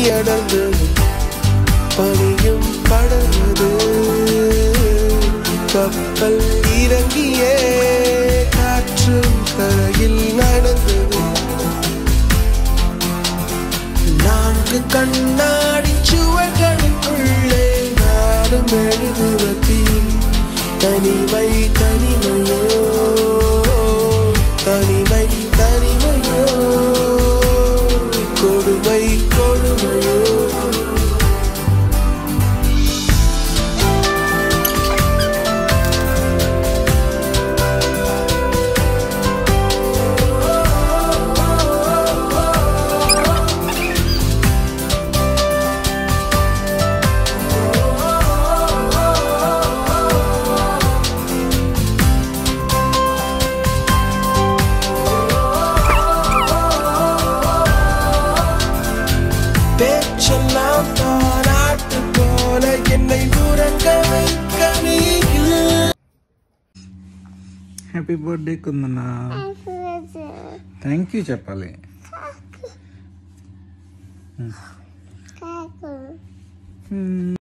அடர்ந்தது பனியும் படர்ந்தது கப்பல் இறங்கியே காற்றும் கரையில் நடந்தது நான்கு கண்ணாடி சுவர்களுக்குள்ளே நாடும் எழுதுவதி தனிமை தனிமையோ தனிமை தனிமையோ கொடுமை கொடுமையோ பேச்செல்லாம் தாராட்டு போல என்னை உறங்க வைக்க நீ இல்லை. Happy birthday Kundana thank you చెప్పాలి కాకు Hmm.